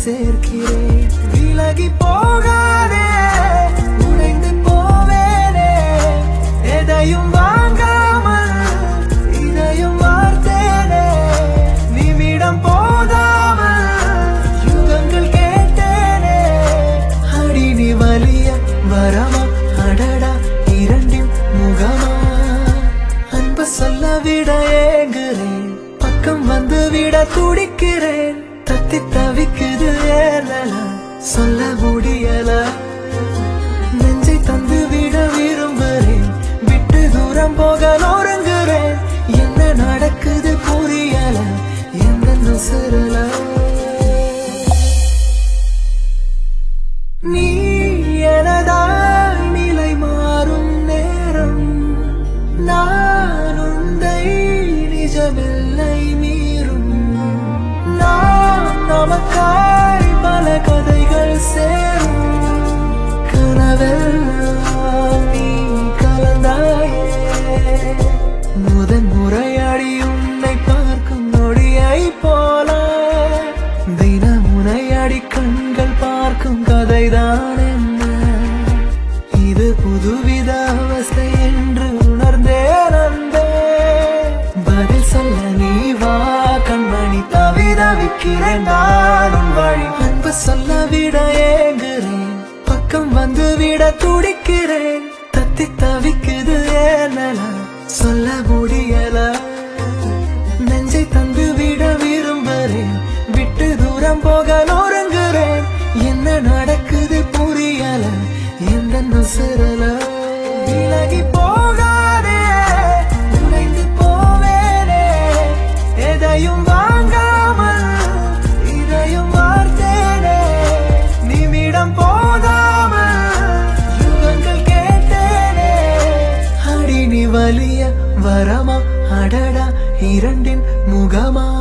சேர்க்கிறேன் விலகி போகாதே உடைந்து போவேனே எதையும் வாங்காமல் இதையும் வார்த்தேனே நிமிடம் போதாமல் யுகங்கள் கேட்டேனே அடி நீ வலிய வரமா அடடா இரண்டின் முகமா அன்பு சொல்ல விட ஏங்குறேன் பக்கம் வந்து விட துடிக்கிறேன் தத்தி தவிக்குது ஏலல சொல்ல முடியல நெஞ்சை தந்து விட விரும்புறேன் விட்டு தூரம் போக நொறுங்குறேன் என்ன நடக்குது புரியல எந்த நுசுறல நீ எனதால் நிலை மாறும் நேரம் நான் உந்தை நிஜமில்லை மீறும் நாம் நமக்காய் பல கதைகள் சேரும் கனவெல்லாம் நீ கலந்தாயே முதன் முறையாடி உன்னை பார்க்கும் நொடியை போல தினமுனையடி கண்கள் பார்க்கும் கதைதான் என்ன இது புதுவித அவஸ்தை என்று உணர்ந்தேன் அன்பே பதில் சொல்ல நீ வா கண்மணி தவிதவிக்கிறேன் நான் உன் வழி அன்பு சொல்ல விட ஏங்குறேன் பக்கம் வந்து விட துடிக்கிறேன் தத்தி தவிக்குது ஏனல சொல்ல முடியல நெஞ்சை தந்து விட விரும்புறேன் விட்டு தூரம் போக நொறுங்குறேன் என்ன நடக்குது புரியல எந்த நுசுறல விலகி போகாதே உடைந்து போவேனே எதையும் வாங்காமல் இதையும் வார்த்தேனே நிமிடம் போதாமல் யுகங்கள் கேட்டேனே அடி நீ வலிய வரமா அடடா இரண்டின் முகமா